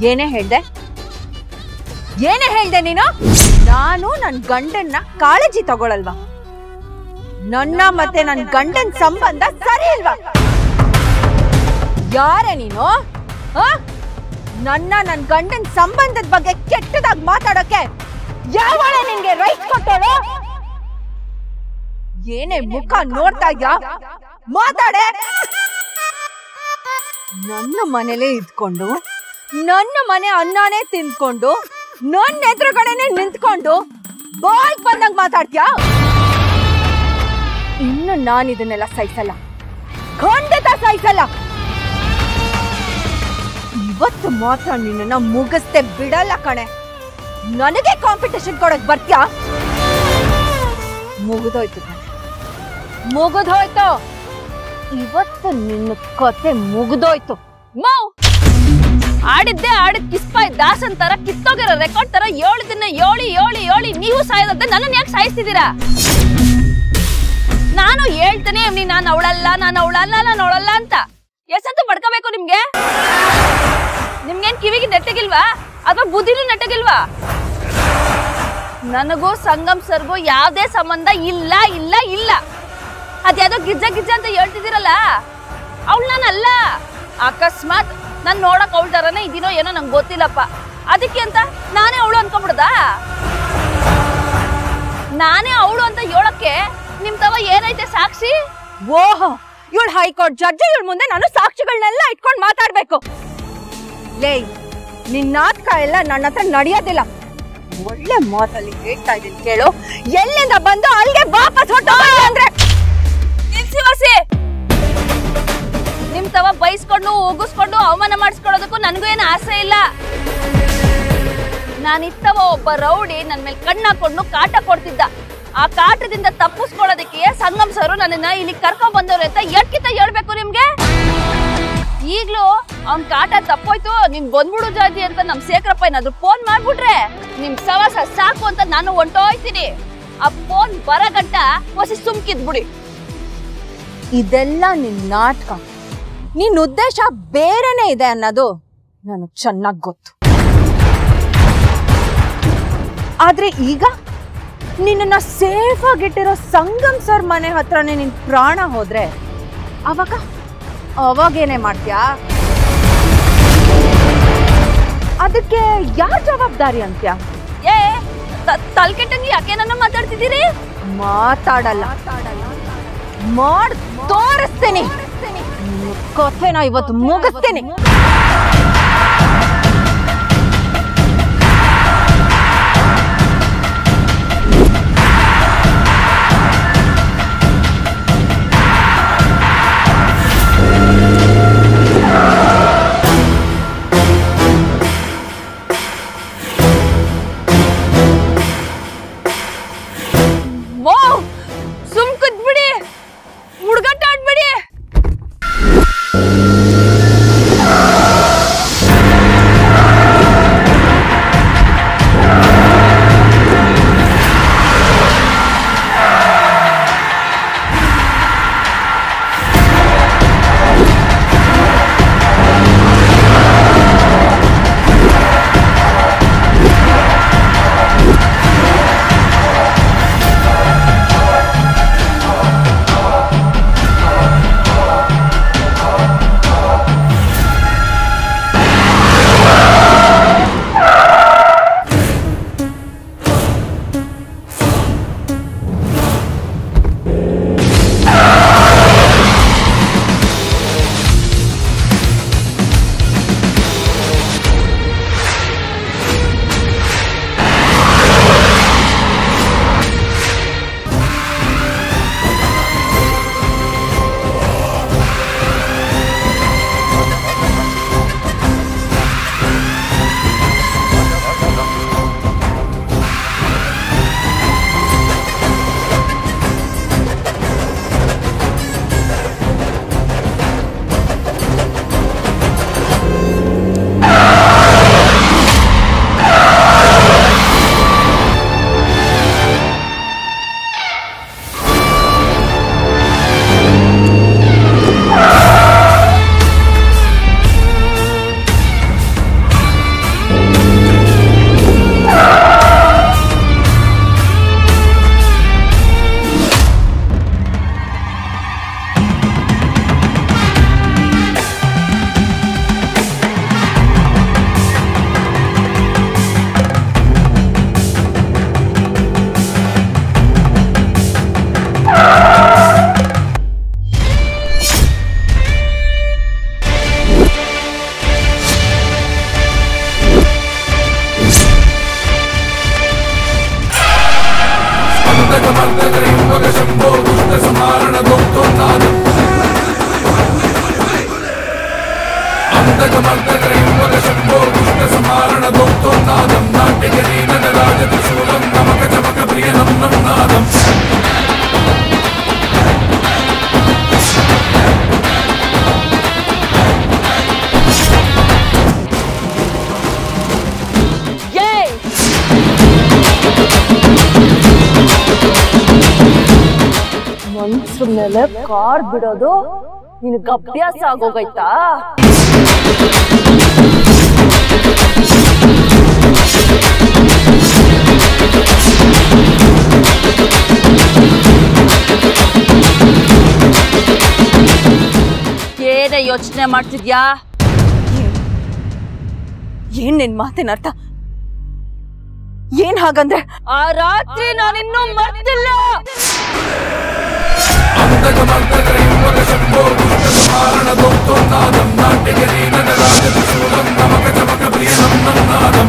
ಏನೇ ಹೇಳ್ದೆ ಏನೇ ಹೇಳ್ದೆ ನೀನು ನಾನು ನನ್ ಗಂಡನ್ನ ಕಾಳಜಿ ತಗೊಳಲ್ವಾ ನನ್ನ ಮತ್ತೆ ನನ್ ಗಂಡನ್ ಸಂಬಂಧ ಸರಿ ಇಲ್ವಾ ಯಾರೇ ನೀನು ಆ? ನನ್ನ ನನ್ ಗಂಡನ್ ಸಂಬಂಧದ ಬಗ್ಗೆ ಕೆಟ್ಟದಾಗಿ ಮಾತಾಡೋಕೆ ಯಾವಳ ನಿನ್ಗೆ ರೈಟ್ ಕೊಟ್ಟೋಳು ಏನೇ ಮುಖ ನೋಡ್ತಾ ಇದ್ಯಾ ಮಾತಾಡೆ ನನ್ನ ಮನೇಲೇ ಇದ್ಕೊಂಡು ನನ್ನ ಮನೆ ಅನ್ನನೇ ತಿಂದ್ಕೊಂಡು ನನ್ನ ಎದುರುಗಡೆನೆ ನಿಂತ್ಕೊಂಡು ಬಾಯ್ ಬಂದಂಗ್ ಮಾತಾಡ್ತೀಯಾ ಇನ್ನು ನಾನು ಇದನ್ನೆಲ್ಲ ಸಹಿಸಲ್ಲ ಖಂಡಿತ ಸಹಿಸಲ್ಲ ಇವತ್ತು ಮಾತ್ರ ನಿನ್ನನ್ನ ಮುಗಿಸ್ದೆ ಬಿಡಲ್ಲ ಕಣೆ ನನಗೆ ಕಾಂಪಿಟೇಷನ್ ಕೊಡಕ್ ಬರ್ತ್ಯಾ ಮುಗಿದೋಯ್ತು ಕಣೆ ಮುಗಿದೋಯ್ತು ಇವತ್ತು ನಿನ್ನ ಕತೆ ಮುಗಿದೋಯ್ತು ಮೌ ಆಡಿದ್ದೆ ಆಡಿದ್ ಕಿಸ್ಪಾಯ್ ದಾಸನ್ ತರ ಕಿತ್ತೋಗಿರೋ ರೆಕಾರ್ಡ್ ತರ ಏಳು ದಿನ ಏಳಿ ಏಳಿ ಏಳಿ ನೀವು ಸಾಯೋದಂತೆ ನನ್ನನ್ನು ಯಾಕೆ ಸಾಯಿಸ್ತಿದ್ದೀರಾ ನಾನು ಹೇಳ್ತೇನೆ ನೀ ನಾನು ಅವಳಲ್ಲ ನಾನು ಅವಳಲ್ಲ ನಾನು ಅವಳಲ್ಲ ಅಂತ ಎಷ್ಟಂತೂ ಪಡ್ಕೋಬೇಕು ನಿಮ್ಗೆ ನಿಮ್ಗೇನ್ ಕಿವಿಗೆ ನೆಟ್ಟಗಿಲ್ವಾ ಅಥವಾ ಬುದ್ಧಿನೂ ನೆಟ್ಟಗಿಲ್ವಾ ನನಗೂ ಸಂಗಮ್ ಸರ್ಗೂ ಯಾವ್ದೇ ಸಂಬಂಧ ಇಲ್ಲ ಇಲ್ಲ ಇಲ್ಲ ಅದ್ಯಾವ್ದೋ ಗಿಜ್ಜ ಗಿಜ್ಜ ಅಂತ ಹೇಳ್ತಿದ್ದೀರಲ್ಲ ಅವಳು ನಾನಲ್ಲ ಅಕಸ್ಮಾತ್ ನಾನ್ ನೋಡಕ್ ಅವಳ ತರನೇ ಇದೀನೋ ಏನೋ ನಂಗೆ ಗೊತ್ತಿಲ್ಲಪ್ಪ ಅದಕ್ಕೆ ಅಂತ ನಾನೇ ಅವಳು ಅನ್ಕೊಂಡ್ಬಿಡ್ದ ನಾನೇ ಅವಳು ಅಂತ ಹೇಳಕ್ಕೆ ನಿಮ್ ತವ ಏನೈತೆ ಸಾಕ್ಷಿ ಓಹೋ ಇವಳು ಹೈಕೋರ್ಟ್ ಜಡ್ಜ್ ಇವಳ ಮುಂದೆ ನಾನು ಸಾಕ್ಷಿಗಳನ್ನೆಲ್ಲ ಇಟ್ಕೊಂಡು ಮಾತಾಡ್ಬೇಕು ಲೇ ನಿನ್ ನಾಟಕ ಎಲ್ಲ ನನ್ನ ಹತ್ರ ನಡೆಯೋದಿಲ್ಲ ಒಳ್ಳೆ ಮಾತಲ್ಲಿ ಹೇಳ್ತಾ ಇದೀನಿ ಕೇಳು ಎಲ್ಲಿಂದ ಬಂದು ಅಲ್ಲಿಗೆ ವಾಪಸ್ ಹೊಟ್ಟು ಅಂದ್ರೆ ನಿಲ್ಸಿ ವಾಸಿ ನಿಮ್ ತವ ಬೈಸ್ಕೊಂಡು ಉಗಿಸ್ಕೊಂಡು ಅವಮಾನ ಮಾಡಿಸ್ಕೊಳ್ಳೋದಕ್ಕೂ ನನಗೂ ಏನು ಆಸೆ ಇಲ್ಲ ನಾನಿತ್ತವ ಒಬ್ಬ ರೌಡಿ ನನ್ ಮೇಲೆ ಕಣ್ಣಾಕೊಂಡು ಕಾಟ ಕೊಡ್ತಿದ್ದ ಆ ಕಾಟದಿಂದ ತಪ್ಪಿಸ್ಕೊಳ್ಳೋದಕ್ಕೆ ಸಂಗಮ್ ಸರು ನನ್ನನ್ನ ಇಲ್ಲಿ ಕರ್ಕೊಂಡ್ ಬಂದವ್ರು ಅಂತ ಎಟ್ಕಿತ ಹೇಳ್ಬೇಕು ನಿಮ್ಗೆ ಈಗ್ಲೂ ಅವ್ನ್ ಕಾಟ ತಪ್ಪೋಯ್ತು ನಿಮ್ ಬಂದ್ಬಿಡು ಜಾತಿ ಅಂತ ನಮ್ ಶೇಖರಪ್ಪ ಏನಾದ್ರು ಫೋನ್ ಮಾಡ್ಬಿಟ್ರೆ ನಿಮ್ ಸವಾಸ ಸಾಕು ಅಂತ ನಾನು ಹೊಂಟೋಯ್ತೀನಿ ಆ ಫೋನ್ ಬರಗಂಟ ಹೊಸಿ ಸುಮ್ಕಿದ್ಬಿಡಿ ಇದೆಲ್ಲ ನಿನ್ ನಾಟಕ ನಿನ್ ಉದ್ದೇಶ ಬೇರೆನೇ ಇದೆ ಅನ್ನೋದು ನನಗ್ ಚೆನ್ನಾಗ್ ಗೊತ್ತು ಆದ್ರೆ ಈಗ ನಿನ್ನ ಸೇಫ್ ಆಗಿಟ್ಟಿರೋ ಸಂಗಮ್ ಸರ್ ಮನೆ ಹತ್ರನೇ ನಿನ್ ಪ್ರಾಣ ಹೋದ್ರೆ ಅವಾಗ ಅವಾಗೇನೆ ಮಾಡ್ತ್ಯಾ ಅದಕ್ಕೆ ಯಾರ್ ಜವಾಬ್ದಾರಿ ಅಂತ್ಯ ಏ ತಲ್ಕೆಟ್ಟಂಗಿ ಯಾಕೆ ನನ್ನ ಮಾತಾಡ್ತಿದ್ದೀರಿ ಮಾತಾಡಲ್ಲ ಮಾಡ್ ತೋರಿಸ್ತೀನಿ ನಿನ್ನ ಕಥೆನ ಇವತ್ತು ಮುಗಿಸ್ತೀನಿ ಮೋ ಸುಮ್ ಕುದ್ಬಿಡಿ ಹುಡುಗಾಟ ಆಡ್ಬಿಡಿ ಏಯ್ ಮನ್ಸ್ರ ಮೇಲೆ ಕಾರ್ ಬಿಡೋದು ನಿನಗೆ ಅಭ್ಯಾಸ ಆಗೋಗೈತಾ ಏನೇ ಯೋಚನೆ ಮಾಡ್ತಿದ್ಯಾ ಏನ್ ನಿನ್ ಮಾತಿನ ಅರ್ಥ ಏನ್ ಹಾಗಂದ್ರೆ ಆ ರಾತ್ರಿ ನಾನಿನ್ನೂ ಮರ್ತಿಲ್ಲ ನಾಟ್ಯಗಿರಿ ನಗರಾಜ ಶೂಲಂ ನಮಕ ಚಮಕ ಪ್ರಿಯ ನಂ ನಂ ನಾದಂ